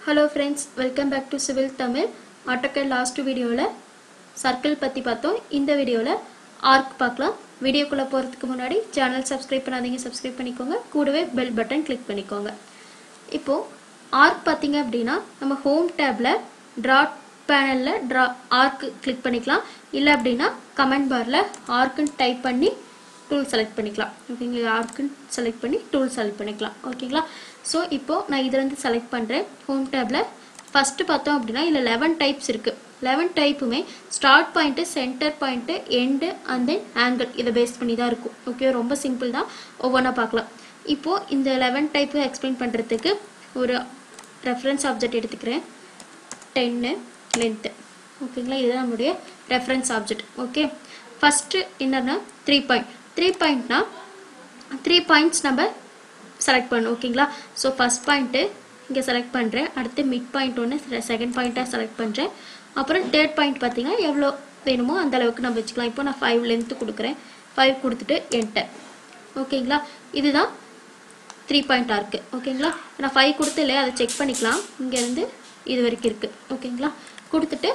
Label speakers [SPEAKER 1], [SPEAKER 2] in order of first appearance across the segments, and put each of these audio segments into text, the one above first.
[SPEAKER 1] hello friends welcome back to civil Tamil AutoCAD last வீடியோவில் circle பற்றி பார்த்தோம் இந்த வீடியோவில் ஆர்க் பார்க்கலாம் வீடியோக்குள்ளே போகிறதுக்கு முன்னாடி சேனல் சப்ஸ்கிரைப் பண்ணாதீங்க சப்ஸ்கிரைப் பண்ணிக்கோங்க கூடவே பெல் பட்டன் கிளிக் பண்ணிக்கோங்க இப்போது ஆர்க் பார்த்தீங்க அப்படின்னா நம்ம ஹோம் டேப்பில் ட்ரா பேனலில் ட்ரா ஆர்க் கிளிக் பண்ணிக்கலாம் இல்லை அப்படின்னா கமெண்ட் பாரில் ஆர்க்குன்னு டைப் பண்ணி டூல் செலக்ட் பண்ணிக்கலாம் ஓகேங்களா ஆர்க்குன்னு செலக்ட் பண்ணி டூல் செலக்ட் பண்ணிக்கலாம் ஓகேங்களா ஸோ இப்போது நான் இதுலேருந்து செலக்ட் பண்ணுறேன் ஹோம் டேப்பில் ஃபஸ்ட்டு பார்த்தோம் அப்படின்னா இதில் லெவன் டைப்ஸ் இருக்குது லெவன் டைப்புமே start point centre point end and then angle இதை பேஸ் பண்ணி தான் இருக்கும் ஓகே ரொம்ப சிம்பிள் தான் ஒவ்வொன்றா பார்க்கலாம் இப்போது இந்த லெவன் டைப்பு எக்ஸ்பிளைன் பண்ணுறதுக்கு ஒரு ரெஃபரன்ஸ் ஆப்ஜெக்ட் எடுத்துக்கிறேன் டென்னு லென்த்து ஓகேங்களா இதுதான் நம்மளுடைய ரெஃபரன்ஸ் ஆப்ஜெக்ட் ஓகே ஃபஸ்ட்டு என்னன்னா த்ரீ பாயிண்ட் த்ரீ பாயிண்ட்னா த்ரீ பாயிண்ட்ஸ் நம்ம செலக்ட் பண்ணணும் ஓகேங்களா ஸோ ஃபஸ்ட் பாயிண்ட்டு இங்கே செலக்ட் பண்ணுறேன் அடுத்து மிட் பாயிண்ட் ஒன்று செகண்ட் பாயிண்ட்டாக செலக்ட் பண்ணுறேன் அப்புறம் தேர்ட் பாயிண்ட் பார்த்தீங்கன்னா எவ்வளோ வேணுமோ அந்த அளவுக்கு நம்ம வச்சுக்கலாம் இப்போ நான் ஃபைவ் லென்த்து கொடுக்குறேன் ஃபைவ் கொடுத்துட்டு என்டர் ஓகேங்களா இதுதான் த்ரீ பாயிண்ட் ஆர்க்கு ஓகேங்களா நான் ஃபைவ் கொடுத்து இல்லையா அதை செக் பண்ணிக்கலாம் இங்கேருந்து இது வரைக்கும் இருக்குது ஓகேங்களா கொடுத்துட்டு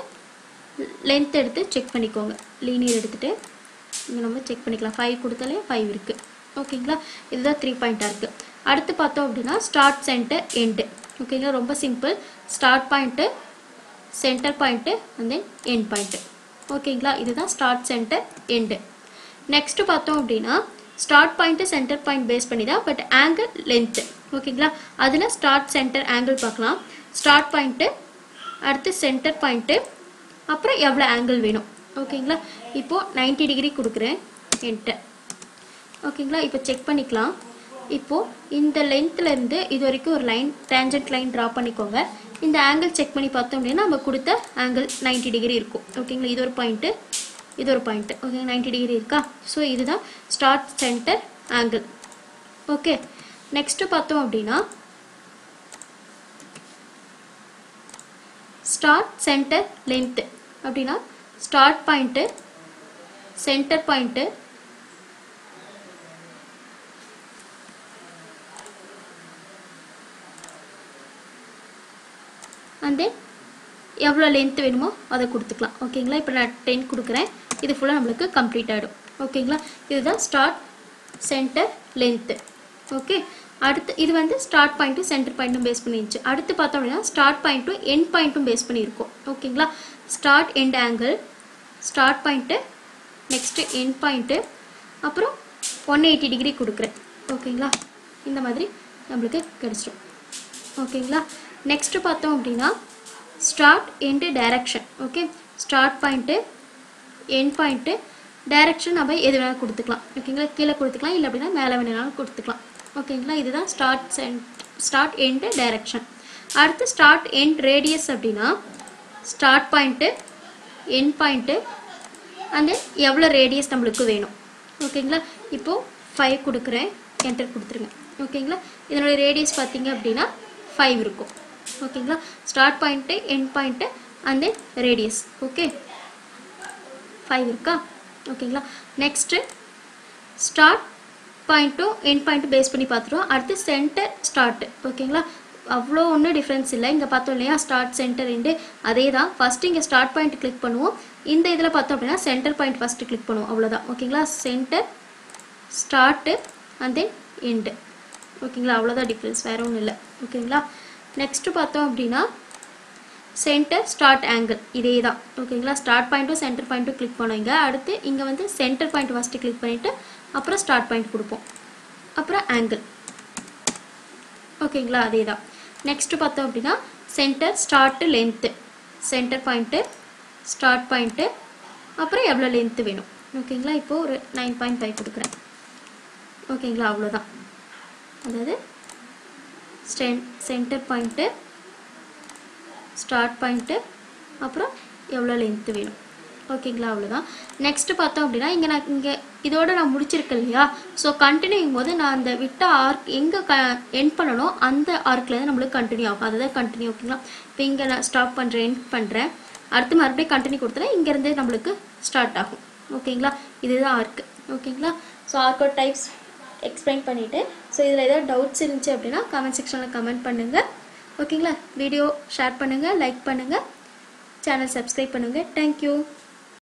[SPEAKER 1] லென்த் எடுத்து செக் பண்ணிக்கோங்க லீனியர் எடுத்துகிட்டு இங்கே நம்ம செக் பண்ணிக்கலாம் ஃபைவ் கொடுத்தாலே ஃபைவ் இருக்குது ஓகேங்களா இதுதான் த்ரீ பாயிண்ட்டாக இருக்குது அடுத்து பார்த்தோம் அப்படின்னா ஸ்டார்ட் சென்டர் எண்டு ஓகேங்களா ரொம்ப simple start point centre point and then end point ஓகேங்களா இதுதான் ஸ்டார்ட் சென்டர் எண்டு நெக்ஸ்ட்டு பார்த்தோம் அப்படின்னா start point centre point base பண்ணி தான் பட் ஆங்கிள் லென்த்து ஓகேங்களா அதில் ஸ்டார்ட் சென்டர் ஆங்கிள் பார்க்கலாம் ஸ்டார்ட் பாயிண்ட்டு அடுத்து சென்டர் பாயிண்ட்டு அப்புறம் எவ்வளோ ஆங்கிள் வேணும் ஓகேங்களா இப்போது நைன்டி டிகிரி கொடுக்குறேன் என்கிட்ட ஓகேங்களா இப்போ செக் பண்ணிக்கலாம் இப்போது இந்த லென்த்லேருந்து இது வரைக்கும் ஒரு லைன் டேஞ்சன்ட் லைன் ட்ரா பண்ணிக்கோங்க இந்த ஆங்கிள் செக் பண்ணி பார்த்தோம் அப்படின்னா நம்ம கொடுத்த ஆங்கிள் நைன்டி டிகிரி இருக்கும் ஓகேங்களா இது ஒரு பாயிண்ட்டு இது ஒரு பாயிண்ட்டு ஓகே நைன்டி டிகிரி இருக்கா ஸோ இதுதான் start centre angle okay next பார்த்தோம் அப்படின்னா ஸ்டார்ட் சென்டர் லென்த்து அப்படின்னா start point centre point and then எவ்வளோ லென்த் வேணுமோ அதை கொடுத்துக்கலாம் ஓகேங்களா இப்போ நான் டென் கொடுக்குறேன் இது ஃபுல்லாக நம்மளுக்கு கம்ப்ளீட் ஆகிடும் ஓகேங்களா இதுதான் ஸ்டார்ட் சென்டர் லென்த்து ஓகே அடுத்து இது வந்து ஸ்டார்ட் பாயிண்ட்டும் சென்டர் பாயிண்ட்டும் பேஸ் பண்ணிருந்துச்சு அடுத்து பார்த்தோம் அப்படின்னா ஸ்டார்ட் பாயிண்ட்டும் எண்ட் பாயிண்ட்டும் பேஸ் பண்ணியிருக்கோம் ஓகேங்களா start end angle start point next end point அப்புறம் ஒன் எயிட்டி டிகிரி கொடுக்குறேன் ஓகேங்களா இந்த மாதிரி நம்மளுக்கு கிடச்சிடும் ஓகேங்களா நெக்ஸ்ட்டு பார்த்தோம் அப்படின்னா start end direction okay start point end point direction நம்ம எது வேணாலும் கொடுத்துக்கலாம் ஓகேங்களா கீழே கொடுத்துக்கலாம் இல்லை அப்படின்னா மேலே வேணாலும் கொடுத்துக்கலாம் ஓகேங்களா இதுதான் start cent start end direction அடுத்து ஸ்டார்ட் எண்ட் ரேடியஸ் அப்படின்னா start point end point and then எவ்வளோ ரேடியஸ் நம்மளுக்கு வேணும் ஓகேங்களா இப்போது ஃபைவ் கொடுக்குறேன் என்டர் கொடுத்துருங்க ஓகேங்களா இதனுடைய ரேடியஸ் பார்த்தீங்க அப்படின்னா ஃபைவ் இருக்கும் ஓகேங்களா start point end point and then radius okay five இருக்கா ஓகேங்களா நெக்ஸ்ட்டு ஸ்டார்ட் பாயிண்ட்டும் எண்ட் பாயிண்ட்டும் பேஸ் பண்ணி பார்த்துருவோம் அடுத்து சென்டர் ஸ்டார்ட் ஓகேங்களா அவ்வளோ ஒன்றும் டிஃப்ரென்ஸ் இல்லை இங்கே பார்த்தோம் இல்லையா ஸ்டார்ட் சென்டர் எண்டு அதே தான் ஃபஸ்ட்டு இங்கே ஸ்டார்ட் பாயிண்ட் கிளிக் பண்ணுவோம் இந்த இதில் பார்த்தோம் அப்படின்னா சென்டர் பாயிண்ட் ஃபஸ்ட்டு கிளிக் பண்ணுவோம் அவ்வளோதான் ஓகேங்களா centre start and then end ஓகேங்களா அவ்வளோதான் டிஃப்ரென்ஸ் வேறு ஒன்றும் இல்லை ஓகேங்களா நெக்ஸ்ட்டு பார்த்தோம் அப்படின்னா சென்டர் ஸ்டார்ட் ஆங்கிள் இதே தான் ஓகேங்களா ஸ்டார்ட் பாயிண்ட்டும் சென்டர் பாயிண்ட்டும் கிளிக் பண்ணுவீங்க அடுத்து இங்கே வந்து சென்டர் பாயிண்ட் ஃபஸ்ட்டு கிளிக் பண்ணிவிட்டு அப்புறம் ஸ்டார்ட் பாயிண்ட் கொடுப்போம் அப்புறம் ஆங்கிள் ஓகேங்களா அதே தான் நெக்ஸ்ட்டு பார்த்தோம் அப்படின்னா centre start length centre point start point அப்புறம் எவ்வளோ லென்த்து வேணும் ஓகேங்களா இப்போது ஒரு நைன் பாயிண்ட் ஃபைவ் கொடுக்குறேன் ஓகேங்களா அவ்வளோதான் அதாவது ஸ்டென் சென்டர் பாயிண்ட்டு ஸ்டார்ட் பாயிண்ட்டு அப்புறம் எவ்வளோ லென்த்து வேணும் ஓகேங்களா அவ்வளோதான் நெக்ஸ்ட்டு பார்த்தோம் அப்படின்னா இங்கே நான் இங்கே இதோட நான் முடிச்சிருக்கேன் இல்லையா ஸோ கண்டினியூங்கும் போது நான் அந்த விட்ட ஆர்க் எங்கே க எண்ட் பண்ணணும் அந்த ஆர்க்லேருந்து நம்மளுக்கு கண்டினியூ ஆகும் அதுதான் கண்டினியூ ஓகேங்களா இப்போ இங்கே நான் ஸ்டாப் பண்ணுறேன் எண்ட் பண்ணுறேன் அடுத்து மறுபடியும் கண்டினியூ கொடுத்தனா இங்கேருந்து நம்மளுக்கு ஸ்டார்ட் ஆகும் ஓகேங்களா இதுதான் ஆர்க்கு ஓகேங்களா ஸோ ஆர்க்கோட டைப்ஸ் எக்ஸ்பிளைன் பண்ணிவிட்டு ஸோ இதில் ஏதாவது டவுட்ஸ் இருந்துச்சு அப்படின்னா கமெண்ட் செக்ஷனில் கமெண்ட் பண்ணுங்கள் ஓகேங்களா வீடியோ ஷேர் பண்ணுங்கள் லைக் பண்ணுங்கள் சேனல் சப்ஸ்கிரைப் பண்ணுங்கள் தேங்க்யூ